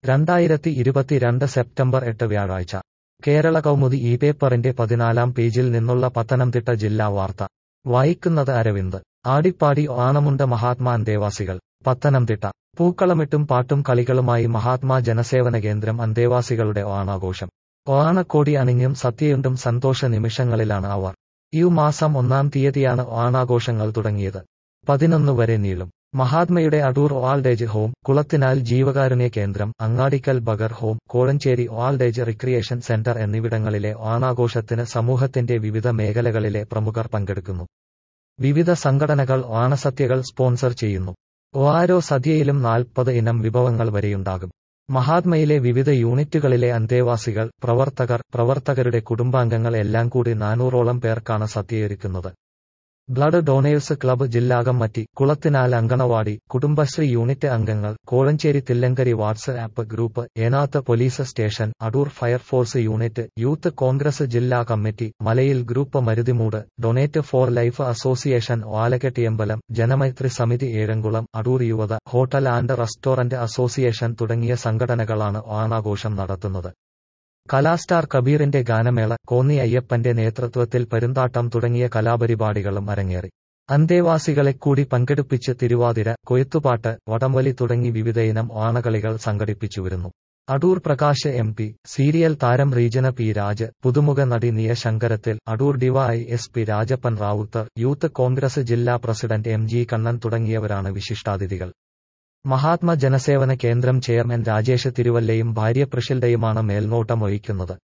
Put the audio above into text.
രണ്ടായിരത്തി ഇരുപത്തിരണ്ട് സെപ്റ്റംബർ എട്ട് വ്യാഴാഴ്ച കേരള കൗമുദി ഈ പേപ്പറിന്റെ പതിനാലാം പേജിൽ നിന്നുള്ള പത്തനംതിട്ട ജില്ലാ വാർത്ത വായിക്കുന്നത് അരവിന്ദ് ആടിപ്പാടി ഓണമുണ്ട മഹാത്മാ അന്തേവാസികൾ പത്തനംതിട്ട പൂക്കളമിട്ടും പാട്ടും കളികളുമായി മഹാത്മാ ജനസേവന കേന്ദ്രം അന്തേവാസികളുടെ ഓണാഘോഷം ഓണക്കോടി അണിഞ്ഞും സത്യയുണ്ടും സന്തോഷ നിമിഷങ്ങളിലാണ് അവർ ഈ മാസം ഒന്നാം തീയതിയാണ് ഓണാഘോഷങ്ങൾ തുടങ്ങിയത് പതിനൊന്ന് വരെ നീളും മഹാത്മയുടെ അടൂർ ഓൾഡേജ് ഹോം കുളത്തിനാൽ ജീവകാരുണ്യ കേന്ദ്രം അങ്ങാടിക്കൽ ബഗർ home Kozhencherry old age recreation centre എന്നിവിടങ്ങളിലെ ഓണാഘോഷത്തിന് സമൂഹത്തിന്റെ വിവിധ മേഖലകളിലെ പ്രമുഖർ പങ്കെടുക്കുന്നു വിവിധ സംഘടനകൾ ഓണസദ്യകൾ സ്പോൺസർ ചെയ്യുന്നു ഓരോ സദ്യയിലും നാൽപ്പത് ഇനം വിഭവങ്ങൾ വരെയുണ്ടാകും മഹാത്മയിലെ വിവിധ യൂണിറ്റുകളിലെ അന്തേവാസികൾ പ്രവർത്തകർ പ്രവർത്തകരുടെ കുടുംബാംഗങ്ങൾ എല്ലാം കൂടി നാനൂറോളം പേർക്കാണ് സദ്യയൊരുക്കുന്നത് ബ്ലഡ് ഡൊണേഴ്സ് ക്ലബ്ബ് ജില്ലാ കമ്മിറ്റി കുളത്തിനാൽ അങ്കണവാടി കുടുംബശ്രീ യൂണിറ്റ് അംഗങ്ങൾ Kozhencherry Thillankeri WhatsApp group Enath police station Adoor fire force unit youth Congress ജില്ലാ കമ്മിറ്റി മലയിൽ group Maruthimoodu donate for life association Valakettiyambalam Janamaithri സമിതി ഏഴംകുളം അടൂർ യുവത ഹോട്ടൽ ആൻഡ് റെസ്റ്റോറന്റ് അസോസിയേഷൻ തുടങ്ങിയ സംഘടനകളാണ് ഓണാഘോഷം നടത്തുന്നത് കലാസ്റ്റാർ കബീറിന്റെ ഗാനമേള കോന്നി അയ്യപ്പന്റെ നേതൃത്വത്തിൽ പെരുന്താട്ടം തുടങ്ങിയ കലാപരിപാടികളും അരങ്ങേറി അന്തേവാസികളെ കൂടി പങ്കെടുപ്പിച്ച് തിരുവാതിര കൊയ്ത്തുപാട്ട് വടംവലി തുടങ്ങി വിവിധയിനം ഓണകളികൾ സംഘടിപ്പിച്ചുവരുന്നു Adoor Prakash M P serial താരം റീജന പി രാജ് പുതുമുഖ നടി Niya Sankarathil Adoor D Y S P Rajappan Ravuthar youth Congress ജില്ലാ പ്രസിഡന്റ് എം ജി കണ്ണൻ തുടങ്ങിയവരാണ് വിശിഷ്ടാതിഥികൾ മഹാത്മ ജനസേവന കേന്ദ്രം ചെയർമാൻ രാജേഷ് തിരുവല്ലയും ഭാര്യ പ്രഷിൽഡയുമാണ് മേൽനോട്ടം വഹിക്കുന്നത്